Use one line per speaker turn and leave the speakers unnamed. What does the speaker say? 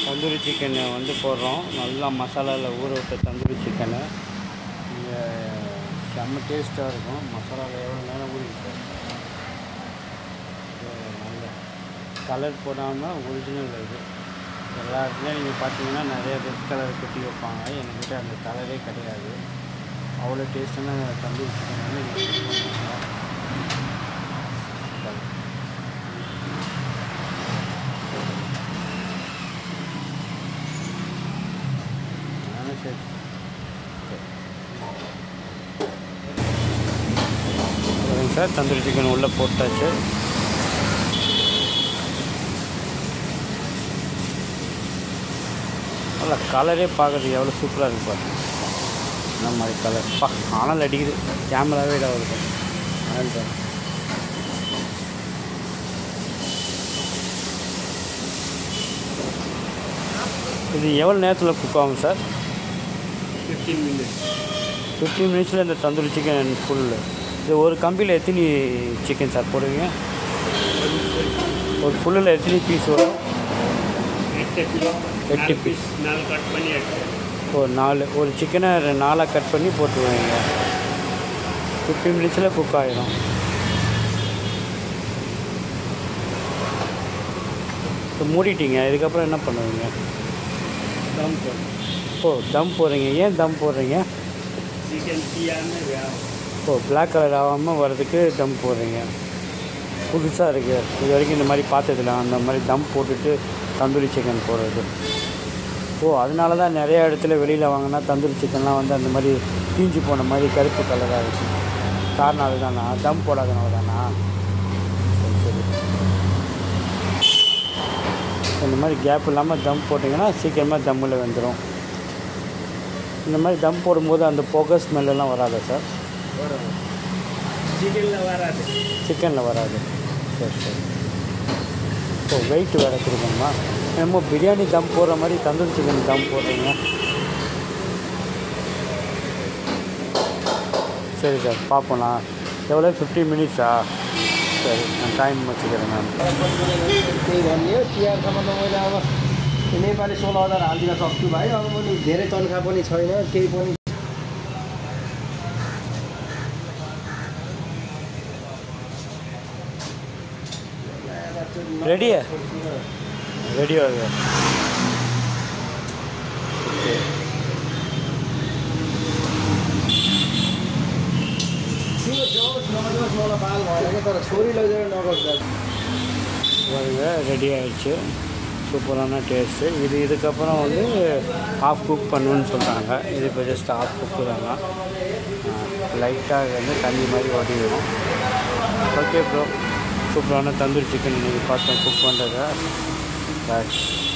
தந்தூரி சிக்கனை வந்து போடுறோம் நல்லா மசாலாவில் ஊற விட்ட தந்தூரி சிக்கனை இங்கே செம்ம டேஸ்ட்டாக இருக்கும் மசாலாவில் எவ்வளோ நேரம் ஊறிட்டு நல்ல கலர் போடாமல் ஒரிஜினல் இது எல்லா இடத்துலையும் நீங்கள் பார்த்தீங்கன்னா நிறைய ரெட் கலர் கொட்டி வைப்பாங்க எங்ககிட்ட அந்த கலரே கிடையாது அவ்வளோ டேஸ்டான தந்தூரி சிக்கன் வந்து இங்க பண்ணுவாங்க. நானும் சரி சரிங்க சார் தந்தூரி சிக்கன் உள்ளே போட்டாச்சு நல்லா கலரே பார்க்குறதுக்கு எவ்வளோ சூப்பராக இருக்கு பாருங்க இந்த மாதிரி கலர் பா ஆனால் அடிக்குது கேமராவே இடம் வருது அனல் பாருங்க இது எவ்வளோ நேரத்தில் குக் ஆகும் சார்
ஃபிஃப்டீன் மினிட்ஸ்
ஃபிஃப்டீன் மினிட்ஸில் இந்த தந்தூரி சிக்கன் ஃபுல்லு இது ஒரு கம்பியில் எத்தனை சிக்கன் சார் போடுவீங்க ஒரு ஃபுல்லில் எத்தனை பீஸ் வரும்
எட்டு கிலோ
எட்டு
நாலு பீஸ் நாலு கட் பண்ணி எட்டு
ஒரு நாலு ஒரு சிக்கனை நாலாக கட் பண்ணி போட்டுருவீங்க ஃபிஃப்டீன் மினிட்ஸில் குக் ஆகிடும் இப்போ மூடிட்டீங்க இதுக்கப்புறம் என்ன பண்ணுவீங்க
தம் போடும்
ஓ தம் போடுறீங்க ஏன் தம் போடுறீங்க
சிக்கன் தீயாமல் வேகும்
ஓ பிளாக் கலர் ஆகாமல் வர்றதுக்கு தம் போடுறீங்க புதுசாக இருக்குது இது வரைக்கும் இந்த மாதிரி பார்த்ததில்ல அந்த மாதிரி தம் போட்டுட்டு தந்தூரி சிக்கன் போடுறது ஓ அதனால தான் நிறைய இடத்துல வெளியில் வாங்கினா தந்தூரி சிக்கன்லாம் வந்து அந்த மாதிரி தீஞ்சு போன மாதிரி கருப்பு கலராக இருக்கும் காரணம் அதுதானா தம் போடாதனால தானா சரி சரி இந்த மாதிரி கேப் இல்லாமல் தம் போட்டிங்கன்னா சீக்கிரமாக தம்மில் வெந்துடும் இந்த மாதிரி தம் போடும்போது அந்த புகை ஸ்மெல்லாம் வராதா சார்
வரும் சிக்கனில் வராது
சிக்கனில் வராது சரி சரி ஓ வெயிட் வேறு கொடுக்கணுமா என்னமோ பிரியாணி தம் போடுற மாதிரி தந்தூரி சிக்கன் தம் போடுறீங்க சரி சார் பார்ப்போண்ணா எவ்வளோ ஃபிஃப்டீன் மினிட்ஸா சரி நான் டைம் வச்சுக்கிறேன் நான்
त्यही भन्ने हो तिहारसम्म त मैले अब नेपाली सोह्र हजार हालिदिन सक्छु भाइ अब मैले धेरै तनखा पनि छैन केही पनि
रेडी है रेडी हो गया ओके
तिम्रो जाओस् नजाओस् मलाई बाल भएन क्या तर छोरी लैजाएर नगर्छ
பாருங்க ரெடி ஆயிடுச்சு சூப்பரான டேஸ்ட்டு இது இதுக்கப்புறம் வந்து ஆஃப் குக் பண்ணுன்னு சொல்கிறாங்க இது இப்போ ஜஸ்ட் ஆஃப் குக்கு தாங்க லைட்டாக வந்து தண்ணி மாதிரி வடிவிடும் ஓகே ப்ரோ சூப்பரான தந்தூரி சிக்கன் இன்றைக்கி பார்த்தோம் குக் பண்ணுறத